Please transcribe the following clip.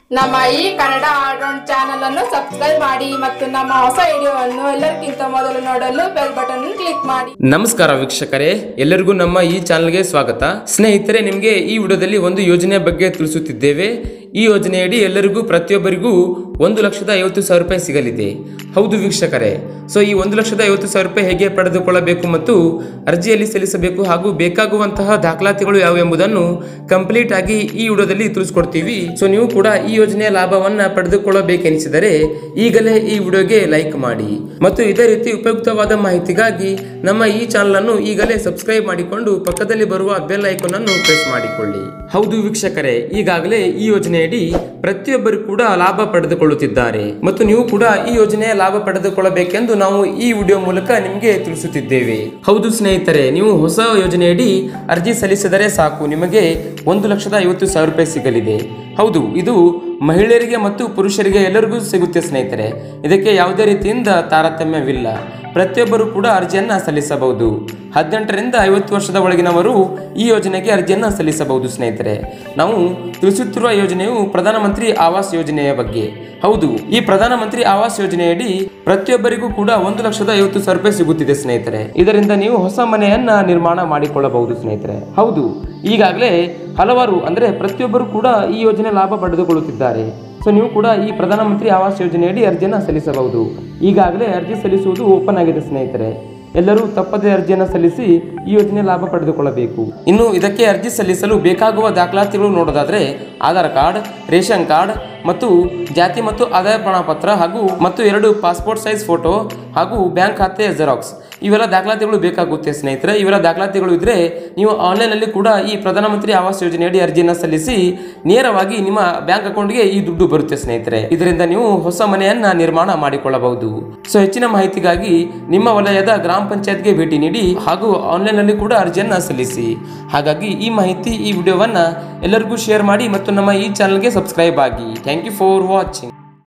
ನಮ್ಮ ಈ Kannada all round channel ಅನ್ನು ಸಬ್ಸ್ಕ್ರೈಬ್ ಮಾಡಿ ಮತ್ತು ನಮ್ಮ ಹೊಸ ವಿಡಿಯೋವನ್ನು ಎಲ್ಲರಿಗಿಂತ ಮೊದಲು ನೋಡಲು ಬೆಲ್ ಬಟನ್ ಕ್ಲಿಕ್ ಮಾಡಿ ನಮಸ್ಕಾರ ವೀಕ್ಷಕರೇ ಎಲ್ಲರಿಗೂ ನಮ್ಮ ಈ ಚಾನಲ್ಗೆ ಸ್ವಾಗತ ಸ್ನೇಹಿತರೆ ನಿಮಗೆ ಈ ವಿಡಿಯೋದಲ್ಲಿ ಒಂದು ಯೋಜನೆ ಬಗ್ಗೆ ತಿಳಿಸುತ್ತಿದ್ದೇವೆ ಈ ಯೋಜನೆಯಡಿ ಎಲ್ಲರಿಗೂ ಪ್ರತಿಯೊಬ್ಬರಿಗೂ ಒಂದು ಲಕ್ಷದ ಐವತ್ತು ಸಾವಿರ ರೂಪಾಯಿ ಸಿಗಲಿದೆ ಹೌದು ವೀಕ್ಷಕರೇ ಸೊ ಈ ಒಂದು ಲಕ್ಷದ ಐವತ್ತು ಸಾವಿರ ರೂಪಾಯಿ ಹೇಗೆ ಪಡೆದುಕೊಳ್ಳಬೇಕು ಮತ್ತು ಅರ್ಜಿಯಲ್ಲಿ ಸಲ್ಲಿಸಬೇಕು ಹಾಗೂ ಬೇಕಾಗುವಂತಹ ದಾಖಲಾತಿಗಳು ಯಾವುವು ಎಂಬುದನ್ನು ಕಂಪ್ಲೀಟ್ ಆಗಿ ಈ ವಿಡಿಯೋದಲ್ಲಿ ತಿಳಿಸ್ಕೊಡ್ತೀವಿ ಸೊ ನೀವು ಕೂಡ ಈ ಯೋಜನೆಯ ಲಾಭವನ್ನ ಪಡೆದುಕೊಳ್ಳಬೇಕೆನಿಸಿದರೆ ಈಗಲೇ ಈ ವಿಡಿಯೋಗೆ ಲೈಕ್ ಮಾಡಿ ಮತ್ತು ಇದೇ ರೀತಿ ಉಪಯುಕ್ತವಾದ ಮಾಹಿತಿಗಾಗಿ ನಮ್ಮ ಈ ಚಾನಲ್ ಅನ್ನು ಈಗಲೇ ಸಬ್ಸ್ಕ್ರೈಬ್ ಮಾಡಿಕೊಂಡು ಪಕ್ಕದಲ್ಲಿ ಬರುವ ಬೆಲ್ ಐಕಾನ್ ಅನ್ನು ಪ್ರೆಸ್ ಮಾಡಿಕೊಳ್ಳಿ ಹೌದು ವೀಕ್ಷಕರೇ ಈಗಾಗಲೇ ಈ ಯೋಜನೆಯಡಿ ಪ್ರತಿಯೊಬ್ಬರು ಕೂಡ ಲಾಭ ಪಡೆದುಕೊಳ್ಳುತ್ತಿದ್ದಾರೆ ಮತ್ತು ನೀವು ಕೂಡ ಈ ಯೋಜನೆಯ ಲಾಭ ಪಡೆದುಕೊಳ್ಳಬೇಕೆಂದು ನಾವು ಈ ವಿಡಿಯೋ ಮೂಲಕ ನಿಮಗೆ ತಿಳಿಸುತ್ತಿದ್ದೇವೆ ಹೌದು ಸ್ನೇಹಿತರೆ ನೀವು ಹೊಸ ಯೋಜನೆಯಡಿ ಅರ್ಜಿ ಸಲ್ಲಿಸಿದರೆ ಸಾಕು ನಿಮಗೆ ಒಂದು ಲಕ್ಷದ ಐವತ್ತು ಸಾವಿರ ರೂಪಾಯಿ ಸಿಗಲಿದೆ ಹೌದು ಇದು ಮಹಿಳೆಯರಿಗೆ ಮತ್ತು ಪುರುಷರಿಗೆ ಎಲ್ಲರಿಗೂ ಸಿಗುತ್ತೆ ಸ್ನೇಹಿತರೆ ಇದಕ್ಕೆ ಯಾವುದೇ ರೀತಿಯಿಂದ ತಾರತಮ್ಯವಿಲ್ಲ ಪ್ರತಿಯೊಬ್ಬರು ಕೂಡ ಅರ್ಜಿಯನ್ನ ಸಲ್ಲಿಸಬಹುದು ಹದಿನೆಂಟರಿಂದ ಐವತ್ತು ವರ್ಷದ ಒಳಗಿನವರು ಈ ಯೋಜನೆಗೆ ಅರ್ಜಿಯನ್ನ ಸಲ್ಲಿಸಬಹುದು ಸ್ನೇಹಿತರೆ ನಾವು ತಿಳಿಸುತ್ತಿರುವ ಯೋಜನೆಯು ಪ್ರಧಾನಮಂತ್ರಿ ಆವಾಸ್ ಯೋಜನೆಯ ಬಗ್ಗೆ ಹೌದು ಈ ಪ್ರಧಾನಮಂತ್ರಿ ಆವಾಸ್ ಯೋಜನೆಯಡಿ ಪ್ರತಿಯೊಬ್ಬರಿಗೂ ಕೂಡ ಒಂದು ಲಕ್ಷದ ಐವತ್ತು ಸಾವಿರ ರೂಪಾಯಿ ಸಿಗುತ್ತಿದೆ ಸ್ನೇಹಿತರೆ ಇದರಿಂದ ನೀವು ಹೊಸ ಮನೆಯನ್ನ ನಿರ್ಮಾಣ ಮಾಡಿಕೊಳ್ಳಬಹುದು ಸ್ನೇಹಿತರೆ ಹೌದು ಈಗಾಗಲೇ ಹಲವಾರು ಅಂದ್ರೆ ಪ್ರತಿಯೊಬ್ಬರು ಕೂಡ ಈ ಯೋಜನೆ ಲಾಭ ಪಡೆದುಕೊಳ್ಳುತ್ತಿದ್ದಾರೆ ಸೊ ನೀವು ಕೂಡ ಈ ಪ್ರಧಾನಮಂತ್ರಿ ಆವಾಸ್ ಯೋಜನೆಯಡಿ ಅರ್ಜಿಯನ್ನು ಸಲ್ಲಿಸಬಹುದು ಈಗಾಗಲೇ ಅರ್ಜಿ ಸಲ್ಲಿಸುವುದು ಓಪನ್ ಆಗಿದೆ ಸ್ನೇಹಿತರೆ ಎಲ್ಲರೂ ತಪ್ಪದೇ ಅರ್ಜಿಯನ್ನು ಸಲ್ಲಿಸಿ ಈ ಯೋಜನೆ ಲಾಭ ಪಡೆದುಕೊಳ್ಳಬೇಕು ಇನ್ನು ಇದಕ್ಕೆ ಅರ್ಜಿ ಸಲ್ಲಿಸಲು ಬೇಕಾಗುವ ದಾಖಲಾತಿಗಳು ನೋಡೋದಾದ್ರೆ ಆಧಾರ್ ಕಾರ್ಡ್ ರೇಷನ್ ಕಾರ್ಡ್ ಮತ್ತು ಜಾತಿ ಮತ್ತು ಆದಾಯ ಪ್ರಮಾಣಪತ್ರ ಹಾಗೂ ಮತ್ತು ಎರಡು ಪಾಸ್ಪೋರ್ಟ್ ಸೈಜ್ ಫೋಟೋ ಹಾಗೂ ಬ್ಯಾಂಕ್ ಖಾತೆ ಜೆರಾಕ್ಸ್ ಇವೆಲ್ಲ ದಾಖಲಾತಿಗಳು ಬೇಕಾಗುತ್ತೆ ಸ್ನೇಹಿತರೆ ಇವೆಲ್ಲ ದಾಖಲಾತಿಗಳು ಇದ್ರೆ ನೀವು ಆನ್ಲೈನಲ್ಲಿ ಕೂಡ ಈ ಪ್ರಧಾನಮಂತ್ರಿ ಆವಾಸ್ ಯೋಜನೆಯಡಿ ಅರ್ಜಿಯನ್ನು ಸಲ್ಲಿಸಿ ನೇರವಾಗಿ ನಿಮ್ಮ ಬ್ಯಾಂಕ್ ಅಕೌಂಟ್ಗೆ ಈ ದುಡ್ಡು ಬರುತ್ತೆ ಸ್ನೇಹಿತರೆ ಇದರಿಂದ ನೀವು ಹೊಸ ಮನೆಯನ್ನ ನಿರ್ಮಾಣ ಮಾಡಿಕೊಳ್ಳಬಹುದು ಸೊ ಹೆಚ್ಚಿನ ಮಾಹಿತಿಗಾಗಿ ನಿಮ್ಮ ವಲಯದ ಗ್ರಾಮ ಪಂಚಾಯತ್ಗೆ ಭೇಟಿ ನೀಡಿ ಹಾಗೂ ಆನ್ಲೈನ್ನಲ್ಲಿ ಕೂಡ ಅರ್ಜಿಯನ್ನ ಸಲ್ಲಿಸಿ ಹಾಗಾಗಿ ಈ ಮಾಹಿತಿ ಈ ವಿಡಿಯೋವನ್ನ ಎಲ್ಲರಿಗೂ ಶೇರ್ ಮಾಡಿ ಮತ್ತು ನಮ್ಮ ಈ ಚಾನಲ್ಗೆ ಸಬ್ಸ್ಕ್ರೈಬ್ ಆಗಿ ಥ್ಯಾಂಕ್ ಯು ಫಾರ್ ವಾಚಿಂಗ್